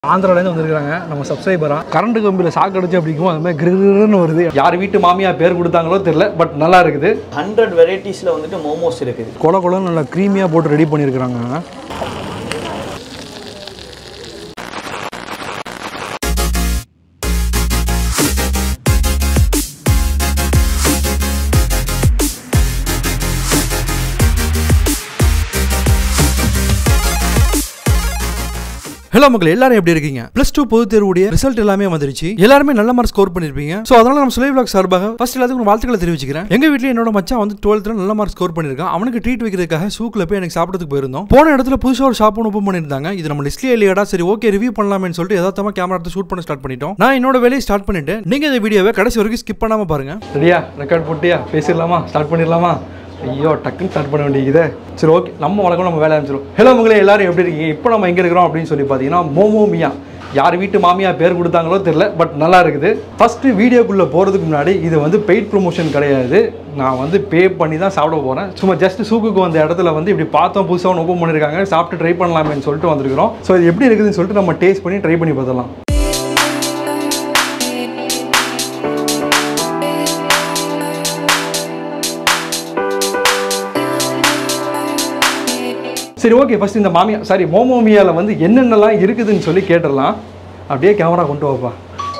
ஆந்திராலேருந்து வந்திருக்காங்க நம்ம சப்ஸ்கிரைபராக கரண்ட் கம்பியில் ஷாக் அடிச்சு அப்படிக்கும் அது மாதிரி கிருன்னு வருது யார் வீட்டு மாமியா பேர் கொடுத்தாங்களோ தெரியல பட் நல்லா இருக்குது ஹண்ட்ரட் வெரைட்டிஸில் வந்துட்டு மோமோஸ் இருக்குது கொல கொலன்னு நல்லா க்ரீமியாக போட்டு ரெடி பண்ணியிருக்கிறாங்க ஹலோ மக்கள் எல்லாரும் எப்படி இருக்கீங்க பிளஸ் டூ பொது தேர்வுடைய ரிசல்ட் எல்லாமே வந்துருச்சு எல்லாருமே நல்ல மார்க் ஸ்கோர் பண்ணிருப்பீங்க சோ அதனால நம்ம சுலை விளாக் சார்பாக ஃபர்ஸ்ட் எல்லாத்துக்கும் வாழ்த்துக்களை தெரிவிச்சுக்கிறேன் எங்க வீட்ல என்னோட மச்சான் வந்து டுவெல்த்ல நல்ல மார்க் ஸ்கோர் பண்ணிருக்கான் அவனுக்கு ட்ரீட் வைக்கிறதுக்காக சூக்கில் போய் எனக்கு சாப்பிடறதுக்கு போயிருந்தோம் போன இடத்துல புதுசா ஒரு ஷாப் ஒன்று ஓப்பன் பண்ணியிருந்தாங்க இது நம்ம லிஸ்ட்லயே இல்லையாடா சரி ஓகே ரிவ்யூ பண்ணலாமேன்னு சொல்லிட்டு எதாத்தமா கேமரா எடுத்து ஷூட் பண்ண ஸ்டார்ட் பண்ணிட்டோம் நான் என்னோட வேலையை ஸ்டார்ட் பண்ணிட்டு நீங்க இந்த வீடியோவை கடைசி வரைக்கும் ஸ்கிப் பண்ணாம பாருங்க ரெடியா ரெக்கார்ட் போட்டியா பேசிடலாமா ஸ்டார்ட் பண்ணிடலாமா ஐயோ டக்குன்னு ஸ்டார்ட் பண்ண வேண்டியது சரி ஓகே நம்ம வழக்கம் நம்ம வேலை ஆரம்பிச்சிடும் ஹலோ மகளே எல்லாரும் எப்படி இருக்கீங்க இப்போ நம்ம எங்கே இருக்கிறோம் அப்படின்னு சொல்லி பார்த்தீங்கன்னா மோமோ மியா யார் வீட்டு மாமியா பேர் கொடுத்தாங்களோ தெரியல பட் நல்லா இருக்குது ஃபஸ்ட்டு வீடியோக்குள்ளே போகிறதுக்கு முன்னாடி இது வந்து பெய்ட் ப்ரொமோஷன் கிடையாது நான் வந்து பே பண்ணி தான் சாப்பிட போகிறேன் சும்மா ஜஸ்ட் சூக்குக்கு வந்த இடத்துல வந்து இப்படி பார்த்தோம் புதுசாக ஒன்று ஓப்பன் பண்ணியிருக்காங்க சாப்பிட்டு ட்ரை பண்ணலாமேன்னு சொல்லிட்டு வந்திருக்கிறோம் ஸோ இது எப்படி இருக்குதுன்னு சொல்லிட்டு நம்ம டேஸ்ட் பண்ணி ட்ரை பண்ணி பார்த்துடலாம் சரி ஓகே ஃபர்ஸ்ட் இந்த மாமியா சாரி மோமோமியாவில் வந்து என்னென்னலாம் இருக்குதுன்னு சொல்லி கேட்டுடலாம் அப்படியே கேமரா கொண்டு வாப்பா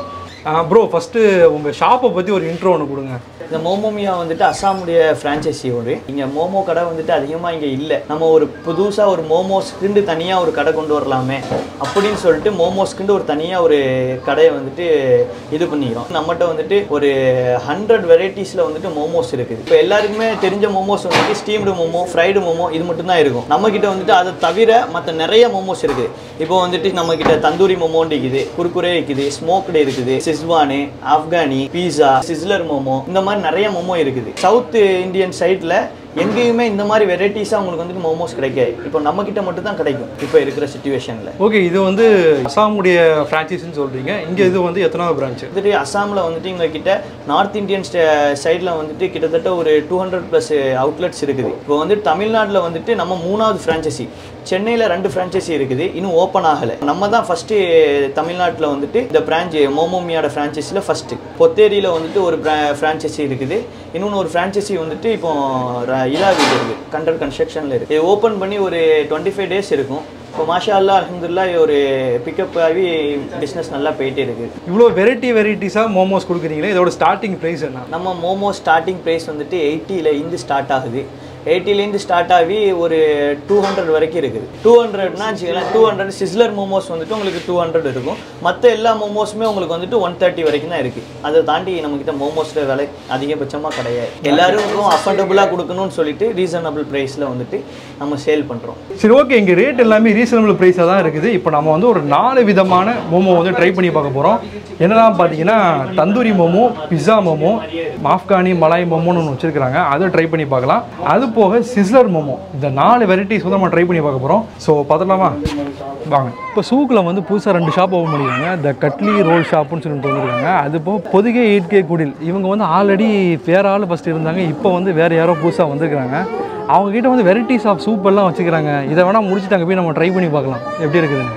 ப்ரோ ஃபஸ்ட்டு உங்கள் ஷாப்பை பற்றி ஒரு இன்ட்ரோ ஒன்று கொடுங்க இந்த மோமோமியா வந்துட்டு அஸ்ஸாமுடைய ஃப்ரான்ச்சைசி ஒரு இங்கே மோமோ கடை வந்துட்டு அதிகமாக இங்கே இல்லை நம்ம ஒரு புதுசாக ஒரு மோமோஸ்க்குண்டு தனியாக ஒரு கடை கொண்டு வரலாமே அப்படின்னு சொல்லிட்டு மோமோஸ்க்குண்டு ஒரு தனியாக ஒரு கடையை வந்துட்டு இது பண்ணிக்கிறோம் நம்மகிட்ட வந்துட்டு ஒரு ஹண்ட்ரட் வெரைட்டிஸில் வந்துட்டு மோமோஸ் இருக்குது இப்போ எல்லாருக்குமே தெரிஞ்ச மோமோஸ் வந்துட்டு ஸ்டீம்டு மோமோ ஃப்ரைடு மோமோ இது மட்டும்தான் இருக்கும் நம்மக்கிட்ட வந்துட்டு அதை தவிர மற்ற நிறைய மோமோஸ் இருக்குது இப்போ வந்துட்டு நம்மக்கிட்ட தந்தூரி மோமோன்னு இருக்குது குறுக்குரே இருக்குது ஸ்மோக்டு இருக்குது Schezwan Afghani pizza sizzler momo இந்த மாதிரி நிறைய மோமோ இருக்குது சவுத் இந்தியன் சைடில் எங்கேயுமே இந்த மாதிரி வெரைட்டிஸாக உங்களுக்கு வந்துட்டு மோமோஸ் கிடைக்காது இப்போ நம்மக்கிட்ட மட்டும் தான் கிடைக்கும் இப்போ இருக்கிற சுச்சுவேஷனில் ஓகே இது வந்து அசாமுடைய ஃப்ரான்ச்சைஸ்னு சொல்கிறீங்க இங்கே இது வந்து எத்தனாவது பிரான்ச்சு வந்துட்டு அஸ்ஸாமில் வந்துட்டு எங்கள் கிட்ட நார்த் இந்தியன் சைடில் வந்துட்டு கிட்டத்தட்ட ஒரு டூ ஹண்ட்ரட் ப்ளஸ் அவுட்லெட்ஸ் இருக்குது இப்போ வந்துட்டு தமிழ்நாட்டில் வந்துட்டு நம்ம மூணாவது ஃப்ரான்ச்சைசி சென்னையில் ரெண்டு ஃப்ரான்ச்சைசி இருக்குது இன்னும் ஓப்பன் ஆகலை நம்ம தான் ஃபஸ்ட்டு தமிழ்நாட்டில் வந்துட்டு இந்த பிரான்ச் மோமோமியோட ஃப்ரான்ச்சைஸியில் ஃபஸ்ட்டு பொத்தேரியில் வந்துட்டு ஒரு ஃப்ரான்ச்சைசி இருக்குது இன்னொன்று ஒரு ஃப்ரான்ச்சைசி வந்துட்டு இப்போ ர- இதாகிட்டு இருக்குது கண்டர் கன்ஸ்ட்ரக்ஷனில் இருக்குது இது ஓப்பன் பண்ணி ஒரு டுவெண்ட்டி ஃபைவ் டேஸ் இருக்கும் இப்போ மாஷா அல்லா அலமதுல்லா ஒரு பிக்கப் ஆகி பிஸ்னஸ் நல்லா போயிட்டே இருக்குது இவ்வளோ வெரைட்டி வெரைட்டிஸாக மோமோஸ் கொடுக்குறீங்களே இதோட ஸ்டார்டிங் ப்ரைஸ் என்ன நம்ம மோமோ ஸ்டார்டிங் ப்ரைஸ் வந்துட்டு எயிட்டியில் இருந்து ஸ்டார்ட் ஆகுது எயிட்டிலேருந்து ஸ்டார்ட் ஆகி ஒரு டூ ஹண்ட்ரட் வரைக்கும் இருக்குது டூ ஹண்ட்ரட்னா வச்சுக்கலாம் டூ ஹண்ட்ரட் சிஸ்லர் மோமோஸ் வந்துட்டு உங்களுக்கு டூ ஹண்ட்ரட் இருக்கும் மற்ற எல்லா மோமோஸுமே உங்களுக்கு வந்துட்டு ஒன் தேர்ட்டி வரைக்கும் தான் இருக்குது அதை தாண்டி நம்மக்கிட்ட மோமோஸில் விலை அதிகபட்சமாக கிடையாது எல்லாருக்கும் அஃபோர்டபுளாக கொடுக்கணும்னு சொல்லிட்டு ரீசனபிள் ப்ரைஸில் வந்துட்டு நம்ம சேல் பண்ணுறோம் சரி ஓகே இங்கே ரேட் எல்லாமே ரீசனபிள் ப்ரைஸாக தான் இருக்குது இப்போ நம்ம வந்து ஒரு நாலு விதமான மோமோ வந்து ட்ரை பண்ணி பார்க்க போகிறோம் என்னெல்லாம் பார்த்தீங்கன்னா தந்தூரி மோமோ பிஸா மோமோ மாஃப்கானி மலாய் மோமோன்னு ஒன்று வச்சுருக்காங்க அதை ட்ரை பண்ணி பார்க்கலாம் அது போக சிஸ்லர் மோமோ இந்த நாலு வெரைட்டிஸ் வந்து நம்ம ட்ரை பண்ணி பார்க்க போகிறோம் ஸோ பார்த்துலாமா வாங்க இப்போ சூக்கில் வந்து புதுசாக ரெண்டு ஷாப் ஓப்பன் பண்ணியிருக்காங்க த கட்லி ரோல் ஷாப்புன்னு சொல்லிட்டு வந்துருக்காங்க அது போக பொதுகை எயிட் கே குடில் இவங்க வந்து ஆல்ரெடி வேற ஆள் ஃபஸ்ட்டு இருந்தாங்க இப்போ வந்து வேறு யாரோ புதுசாக வந்திருக்காங்க அவங்க கிட்ட வந்து வெரைட்டிஸ் ஆஃப் சூப் எல்லாம் வச்சுக்கிறாங்க இதை வேணால் முடிச்சுட்டு அங்கே போய் நம்ம ட்ரை பண்ணி பார்க்கலாம் எப்படி இருக்குதுன்னு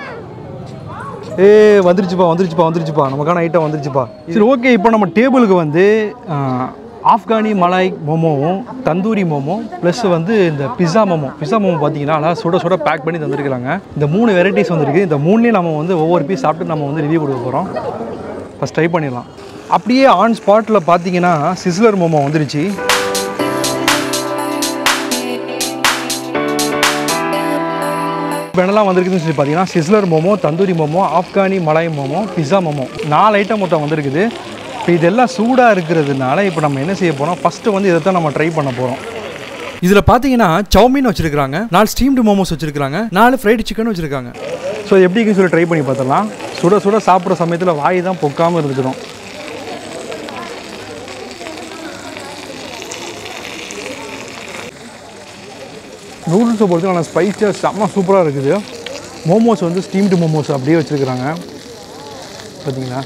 ஏ வந்துருச்சுப்பா வந்துருச்சுப்பா வந்துருச்சுப்பா நமக்கான ஐட்டம் வந்துருச்சுப்பா சரி ஓகே இப்போ நம்ம டேபிளுக்கு வந்து ஆ, ஆப்கானி மலாய் மோமோவும் தந்தூரி மோமோ ப்ளஸ் வந்து இந்த பிஸா மோமோ பிஸா மோமோ பார்த்தீங்கன்னா நல்லா சுட சுட பேக் பண்ணி தந்துருக்காங்க இந்த மூணு வெரைட்டிஸ் வந்திருக்கு இந்த மூணுலேயும் நம்ம வந்து ஒவ்வொரு பீஸ் சாப்பிட்டு நம்ம வந்து ரிவ்யூ கொடுக்க போகிறோம் ஃபஸ்ட் ட்ரை பண்ணிடலாம் அப்படியே ஆன் ஸ்பாட்டில் பார்த்தீங்கன்னா சிஸ்லர் மோமோ வந்துருச்சு இப்போ என்னெல்லாம் வந்திருக்குதுன்னு சொல்லி பார்த்தீங்கன்னா sizzler momo tandoori momo Afghani malai momo pizza momo நாலு ஐட்டம் மொத்தம் வந்திருக்குது இப்போ இதெல்லாம் சூடாக இருக்கிறதுனால இப்போ நம்ம என்ன செய்ய போகிறோம் ஃபஸ்ட்டு வந்து இதை தான் நம்ம ட்ரை பண்ண போகிறோம் இதில் பார்த்தீங்கன்னா சௌமீன் வச்சிருக்காங்க நாலு ஸ்டீம்டு மோமோஸ் வச்சிருக்காங்க நாலு ஃப்ரைடு சிக்கன் வச்சிருக்காங்க ஸோ எப்படின்னு சொல்லி ட்ரை பண்ணி பார்த்துடலாம் சுட சுட சாப்பிட்ற சமயத்தில் வாய் தான் பொக்காமல் இருந்துக்கணும் நூடுல்ஸை பொறுத்து நல்லா ஸ்பைஸியாக செம்ம சூப்பராக இருக்குது மோமோஸ் வந்து ஸ்டீம்டு மோமோஸ் அப்படியே வச்சுருக்குறாங்க பார்த்தீங்களா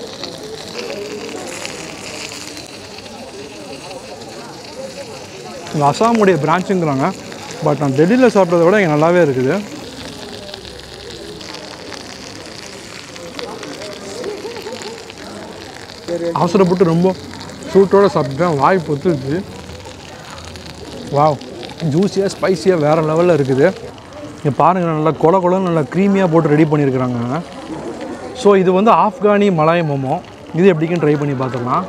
இந்த அசாமுடைய பிரான்ச்சுங்கிறாங்க பட் நான் டெல்லியில் சாப்பிட்றத விட இங்கே நல்லாவே இருக்குது அவசரப்பட்டு ரொம்ப சூட்டோட சாப்பிட்டேன் வாய் பொத்துச்சு வாவ் ஜூஸியாக ஸ்பைஸியாக வேறு லெவலில் இருக்குது இங்கே பாருங்கள் நல்லா கொல கொலன்னு நல்லா க்ரீமியாக போட்டு ரெடி பண்ணியிருக்கிறாங்க ஸோ இது வந்து ஆப்கானி மலாய் மோமோ இது எப்படிக்குன்னு ட்ரை பண்ணி பார்த்துக்கலாம்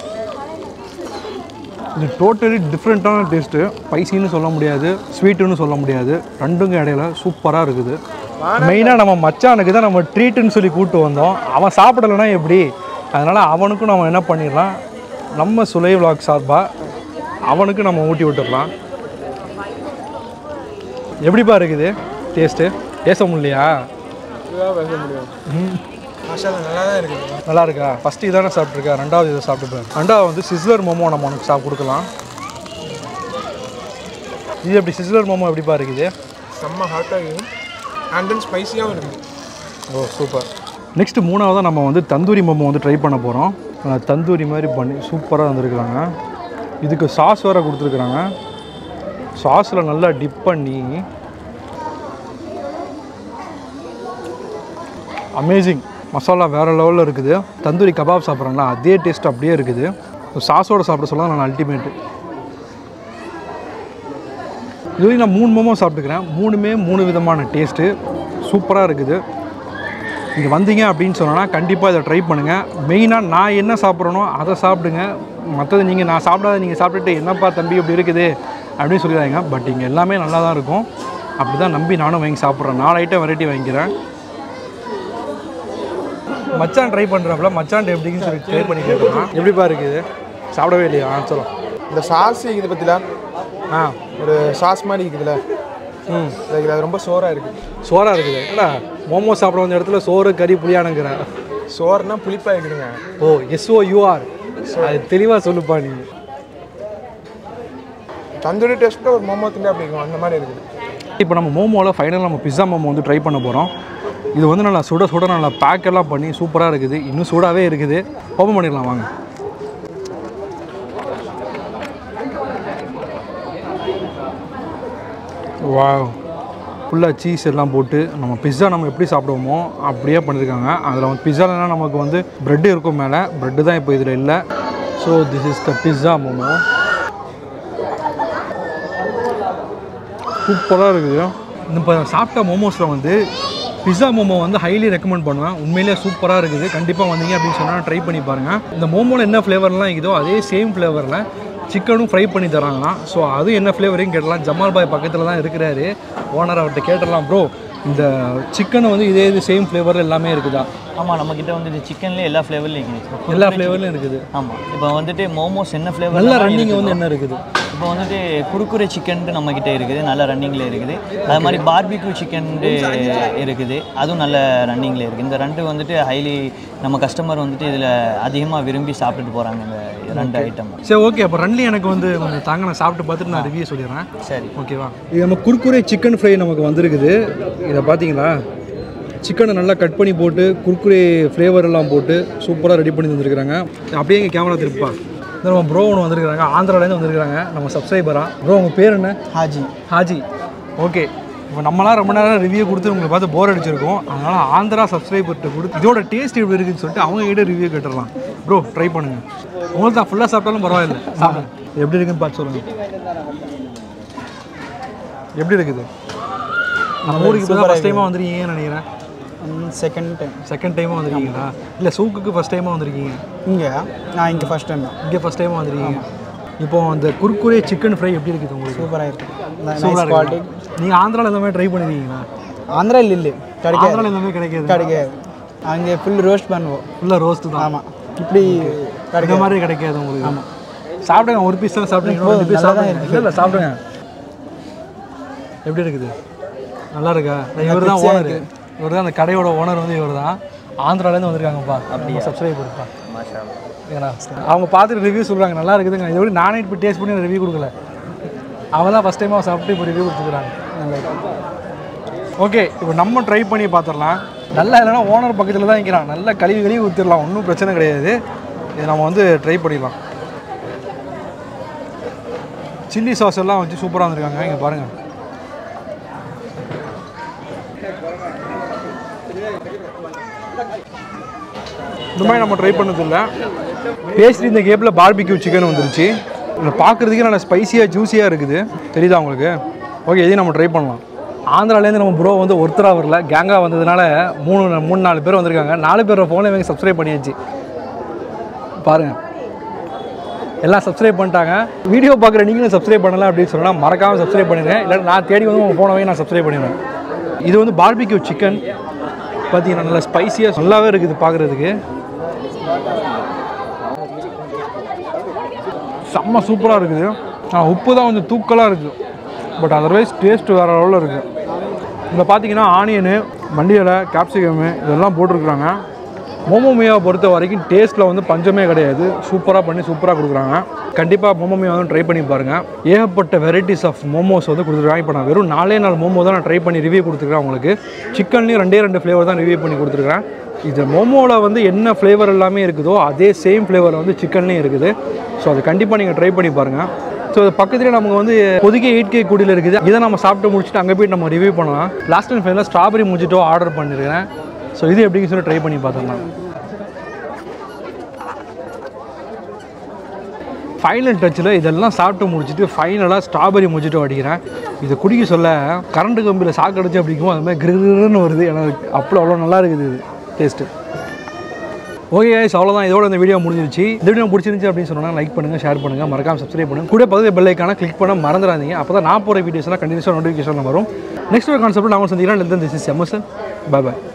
இது டோட்டலி டிஃப்ரெண்ட்டான டேஸ்ட்டு ஸ்பைசின்னு சொல்ல முடியாது ஸ்வீட்டுன்னு சொல்ல முடியாது ரெண்டுங்க இடையில சூப்பராக இருக்குது மெயினாக நம்ம மச்சானுக்கு தான் நம்ம ட்ரீட்டுன்னு சொல்லி கூப்பிட்டு வந்தோம் அவன் சாப்பிடலைன்னா எப்படி அதனால் அவனுக்கும் நம்ம என்ன பண்ணிடலாம் நம்ம சுலை விளாக் சார்பாக அவனுக்கு நம்ம ஊட்டி விட்டுடலாம் எப்படிப்பா இருக்குது டேஸ்ட்டு பேச முடியலையா ம். நல்லா தான் இருக்குது நல்லா இருக்கா ஃபஸ்ட்டு இதானே சாப்பிட்ருக்கா ரெண்டாவது இதை சாப்பிட்டுப்பேன் ரெண்டாவது வந்து சிஸ்லர் மோமோ நம்ம உனக்கு சாப்பிட்டு கொடுக்கலாம் இது எப்படி சிஸ்லர் மோமோ எப்படிப்பா இருக்குது செம்ம ஹாட்டாக இருக்குது அண்ட் தென் ஸ்பைசியாகவும் இருக்குது ஓ சூப்பர் நெக்ஸ்ட்டு மூணாவதாக நம்ம வந்து தந்தூரி மோமோ வந்து ட்ரை பண்ண போகிறோம் தந்தூரி மாதிரி பண்ணி சூப்பராக வந்திருக்குறாங்க இதுக்கு சாஸ் வேறு கொடுத்துருக்குறாங்க சாஸில் நல்லா டிப் பண்ணி அமேசிங் மசாலா வேறு லெவலில் இருக்குது தந்தூரி கபாப் சாப்பிட்றாங்களா அதே டேஸ்ட் அப்படியே இருக்குது சாஸோட சாப்பிட சொல்ல நான் அல்டிமேட்டு இது வரைக்கும் நான் மூணு மோமோ சாப்பிட்டுக்கிறேன் மூணுமே மூணு விதமான டேஸ்ட்டு சூப்பராக இருக்குது இங்கே வந்தீங்க அப்படின்னு சொன்னோன்னா கண்டிப்பாக இதை ட்ரை பண்ணுங்கள் மெயினாக நான் என்ன சாப்பிட்றேனோ அதை சாப்பிடுங்க மற்றது நீங்கள் நான் சாப்பிடாத நீங்கள் சாப்பிட்டுட்டு என்னப்பா தம்பி இப்படி இருக்குது அப்படின்னு சொல்லிடுறாங்க பட் இங்கே எல்லாமே நல்லா தான் இருக்கும் அப்படி தான் நம்பி நானும் வாங்கி சாப்பிட்றேன் நாலு ஐட்டம் வெரைட்டி வாங்கிக்கிறேன் மச்சான் ட்ரை பண்ணுறாப்புல மச்சான் எப்படின்னு சொல்லி ட்ரை பண்ணி கேட்டோம் எப்படிப்பா இருக்குது சாப்பிடவே இல்லையா ஆ சொல்லும் இந்த சாஸ் இருக்குது பற்றில ஆ ஒரு சாஸ் மாதிரி இருக்குதுல்ல ம் அதுக்கு அது ரொம்ப சோறாக இருக்குது சோறாக இருக்குது என்னடா மோமோ சாப்பிட வந்த இடத்துல சோறு கறி புளியானுங்கிறேன் சோறுனா புளிப்பாக இருக்குதுங்க ஓ எஸ்ஓ யூஆர் அது தெளிவாக சொல்லுப்பா நீ தந்தூரி டேஸ்ட்டில் ஒரு மோமோ திண்டா அப்படி இருக்கும் அந்த மாதிரி இருக்குது இப்போ நம்ம மோமோவில் ஃபைனல் நம்ம பிஸ்ஸா மோமோ வந்து ட்ரை பண்ண போகிறோம் இது வந்து நல்லா சுட சுட நல்லா பேக் எல்லாம் பண்ணி சூப்பராக இருக்குது இன்னும் சூடாகவே இருக்குது ஓப்பன் பண்ணிடலாம் வாங்க வா ஃபுல்லாக சீஸ் எல்லாம் போட்டு நம்ம பிஸ்ஸா நம்ம எப்படி சாப்பிடுவோமோ அப்படியே பண்ணியிருக்காங்க அதில் வந்து பிஸ்ஸாலனா நமக்கு வந்து ப்ரெட்டு இருக்கும் மேலே ப்ரெட்டு தான் இப்போ இதில் இல்லை so this is the pizza momo சூப்பராக இருக்குது இந்த இப்போ சாப்பிட்ட மோமோஸில் வந்து பிஸ்ஸா மோமோ வந்து ஹைலி ரெக்கமெண்ட் பண்ணுவேன் உண்மையிலேயே சூப்பராக இருக்குது கண்டிப்பாக வந்தீங்க அப்படின்னு சொன்னால் ட்ரை பண்ணி பாருங்கள் இந்த மோமோவில் என்ன ஃப்ளேவர்லாம் இருக்குதோ அதே சேம் ஃப்ளேவரில் சிக்கனும் ஃப்ரை பண்ணி தராங்களாம் ஸோ அது என்ன ஃப்ளேவரையும் கேட்டலாம் ஜமால் பாய் பக்கத்தில் தான் இருக்கிறாரு ஓனர் அவர்கிட்ட கேட்டலாம் ப்ரோ இந்த சிக்கனை வந்து இதே இது சேம் ஃப்ளேவர் எல்லாமே இருக்குதா ஆமாம் நம்மக்கிட்ட வந்து இந்த சிக்கன்லேயே எல்லா ஃப்ளேவர்லையும் இருக்குது எல்லா ஃப்ளேவர்லையும் இருக்குது ஆமாம் இப்போ வந்துட்டு மோமோஸ் என்ன ஃப்ளேவர் நல்ல ரன்னிங் வந்து என்ன இருக்குது இப்போ வந்துட்டு குறுக்குறை சிக்கன் நம்மக்கிட்ட இருக்குது நல்ல ரன்னிங்கில் இருக்குது அது மாதிரி பார்பிக்யூ சிக்கன் இருக்குது அதுவும் நல்ல ரன்னிங்கில் இருக்குது இந்த ரெண்டு வந்துட்டு ஹைலி நம்ம கஸ்டமர் வந்துட்டு இதில் அதிகமாக விரும்பி சாப்பிட்டுட்டு போகிறாங்க இந்த ரெண்டு ஐட்டம் சரி ஓகே அப்போ ரன்லி எனக்கு வந்து கொஞ்சம் தாங்க நான் சாப்பிட்டு பார்த்துட்டு நான் ரிவ்யூ சொல்லிடுறேன் சரி ஓகேவா இது நம்ம குர்குரே சிக்கன் ஃப்ரை நமக்கு வந்திருக்குது இதை பார்த்தீங்களா சிக்கனை நல்லா கட் பண்ணி போட்டு குர்குரே ஃப்ளேவர் எல்லாம் போட்டு சூப்பராக ரெடி பண்ணி தந்துருக்குறாங்க அப்படியே எங்கள் கேமரா திருப்பா இந்த நம்ம ப்ரோ ஒன்று வந்திருக்காங்க ஆந்திராலேருந்து வந்திருக்காங்க நம்ம சப்ஸ்கிரைபரா ப்ரோ உங்கள் பேர் என்ன ஹாஜி ஹாஜி ஓகே இப்போ நம்மளாம் ரொம்ப நேரம் ரிவ்யூ கொடுத்து உங்களுக்கு பார்த்து போர் அடிச்சிருக்கோம் அதனால் ஆந்திரா சப்ஸ்கிரைபர்கிட்ட கொடுத்து இதோட டேஸ்ட் எப்படி இருக்குன்னு சொல்லிட்டு அவங்க கிட்ட ரிவ்யூ கேட்டுடலாம் ப்ரோ ட்ரை பண்ணுங்கள் உங்களுக்கு தான் ஃபுல்லாக சாப்பிட்டாலும் பரவாயில்ல சாப்பிடுங்க எப்படி இருக்குன்னு பார்த்து சொல்லுங்கள் எப்படி இருக்குது நம்ம ஊருக்கு இப்போ தான் ஃபஸ்ட் டைமாக வந்திருக்கீங்கன்னு நினைக்கிறேன் செகண்ட் டைம் செகண்ட் டைமாக வந்திருக்கீங்களா இல்லை சூக்குக்கு ஃபஸ்ட் டைமாக வந்திருக்கீங்க இங்கே நான் இங்கே ஃபஸ்ட் டைம் இங்கே ஃபஸ்ட் டைமாக வந்திருக்கீங்க இப்போ அந்த குர்குரே சிக்கன் ஃப்ரை எப்படி இருக்குது உங்களுக்கு சூப்பராக இருக்குது சூப்பராக குவாலிட்டி நீங்கள் ஆந்திராவில் இந்த மாதிரி ட்ரை பண்ணிருக்கீங்களா ஆந்திராவில் இல்லை கிடைக்காது ஆந்திராவில் இந்த மாதிரி கிடைக்காது கிடைக்காது அங்கே ஃபுல் ரோஸ்ட் பண்ணுவோம் ஃபுல்லாக ரோஸ்ட்டு தான் ஆமாம் இப்படி இந்த மாதிரி கிடைக்காது உங்களுக்கு ஆமாம் சாப்பிடுங்க ஒரு பீஸ் தான் சாப்பிடுங்க ரெண்டு பீஸ் சாப்பிடுங்க இல்லை இல்லை சாப்பிடுங்க எப்படி இருக்குது நல்லா இருக்கா இவர் தான் ஓனர் இவர் தான் அந்த கடையோட ஓனர் வந்து இவர் தான் ஆந்திராலேருந்து வந்திருக்காங்கப்பா அப்படி சப்ஸ்கிரைப் இருப்பா ஏன்னா அவங்க பார்த்துட்டு ரிவ்யூ சொல்கிறாங்க நல்லா இருக்குதுங்க இதை விட நானே இப்போ டேஸ்ட் பண்ணி ரிவ்யூ கொடுக்கல அவங்க தான் ஃபஸ்ட் டைமாக சாப்பிட்டு இப்போ ரிவ்யூ கொடுத்துக்கிறாங்க ஓகே இப்போ நம்ம ட்ரை பண்ணி பார்த்துடலாம் நல்லா இல்லைன்னா ஓனர் பக்கத்தில் தான் நிற்கிறான் நல்லா கழுவி கழுவி ஊற்றிடலாம் ஒன்றும் பிரச்சனை கிடையாது இது நம்ம வந்து ட்ரை பண்ணிடலாம் சில்லி சாஸ் எல்லாம் வச்சு சூப்பராக வந்திருக்காங்க இங்கே பாருங்கள் இந்த மாதிரி நம்ம ட்ரை பண்ணதில்ல பேஸ்ட்ரி இந்த கேப்பில் பார்பிக்யூ சிக்கன் வந்துருச்சு இதில் பார்க்குறதுக்கே நல்லா ஸ்பைசியாக ஜூஸியாக இருக்குது தெரியுதா உங்களுக்கு ஓகே இதையும் நம்ம ட்ரை பண்ணலாம் ஆந்திராலேருந்து நம்ம ப்ரோ வந்து ஒருத்தராக வரல கேங்காக வந்ததுனால மூணு மூணு நாலு பேர் வந்திருக்காங்க நாலு பேர் ஃபோனில் இவங்க சப்ஸ்கிரைப் பண்ணியாச்சு பாருங்கள் எல்லாம் சப்ஸ்கிரைப் பண்ணிட்டாங்க வீடியோ பார்க்குற நீங்களும் சப்ஸ்கிரைப் பண்ணலாம் அப்படின்னு சொன்னால் மறக்காமல் சப்ஸ்கிரைப் பண்ணிடுங்க இல்லை நான் தேடி வந்து உங்கள் போனவே நான் சப்ஸ்கிரைப் பண்ணிடுவேன் இது வந்து பார்பிக்யூ சிக்கன் பார்த்தீங்கன்னா நல்லா ஸ்பைசியாக நல்லாவே இருக்குது பார்க்குறதுக்கு செம்ம சூப்பராக இருக்குது ஆ உப்பு தான் கொஞ்சம் தூக்கலாக இருக்குது பட் அதர்வைஸ் டேஸ்ட் வேறு லெவலில் இருக்குது இதில் பார்த்தீங்கன்னா ஆனியனு மண்டியலை கேப்சிகமு இதெல்லாம் போட்டிருக்குறாங்க மோமோமியாவை பொறுத்த வரைக்கும் டேஸ்ட்டில் வந்து பஞ்சமே கிடையாது சூப்பராக பண்ணி சூப்பராக கொடுக்குறாங்க கண்டிப்பாக மோமோமியா வந்து ட்ரை பண்ணி பாருங்கள் ஏகப்பட்ட வெரைட்டிஸ் ஆஃப் மோமோஸ் வந்து கொடுத்துருக்காங்க இப்போ நான் வெறும் நாலே நாலு மோமோ தான் நான் ட்ரை பண்ணி ரிவ்யூ கொடுத்துருக்கேன் உங்களுக்கு சிக்கன்லேயும் ரெண்டே ரெண்டு ஃப்ளேவர் தான் ரிவ்யூ பண்ணி கொடுத்துருக்கேன் இது மோமோவில் வந்து என்ன ஃப்ளேவர் எல்லாமே இருக்குதோ அதே சேம் ஃப்ளேவர் வந்து சிக்கன்லேயும் இருக்குது ஸோ அது கண்டிப்பாக நீங்கள் ட்ரை பண்ணி பாருங்கள் ஸோ அது பக்கத்துலேயே நமக்கு வந்து பொதுக்கே எயிட் கே குடியில் இருக்குது இதை நம்ம சாப்பிட்டு முடிச்சுட்டு அங்கே போயிட்டு நம்ம ரிவ்யூ பண்ணலாம் லாஸ்ட் அண்ட் ஃபைனலாக ஸ்ட்ராபெரி முடிச்சிட்டோ ஆர்டர் பண்ணியிருக்கேன் ஸோ இது எப்படின்னு சொல்லி ட்ரை பண்ணி பார்த்துக்கலாம் ஃபைனல் டச்சில் இதெல்லாம் சாப்பிட்டு முடிச்சுட்டு ஃபைனலாக ஸ்ட்ராபெரி முடிச்சிட்டு அடிக்கிறேன் இதை குடிக்க சொல்ல கரண்ட் கம்பியில் சாக்கு அடிச்சு அப்படிக்கும் அது மாதிரி கிருன்னு வருது எனக்கு அப்போ அவ்வளோ நல்லா இருக்குது இது டேஸ்ட்டு ஓகே guys அவ்வளோதான் இதோட இந்த வீடியோ முடிஞ்சிருச்சு இந்த வீடியோ பிடிச்சிருந்துச்சு அப்படின்னு சொன்னால் லைக் பண்ணுங்கள் ஷேர் பண்ணுங்கள் மறக்காம சப்ஸ்கிரைப் பண்ணுங்க கூட பக்கத்தில் பெல் ஐக்கான கிளிக் பண்ண மறந்துடாதீங்க அப்போ தான் நான் போகிற வீடியோஸ்லாம் கண்டினியூஸாக நோட்டிஃபிகேஷன் வரும் நெக்ஸ்ட் ஒரு கான்செப்ட் நான் சந்திக்கிறேன் this is Emerson bye by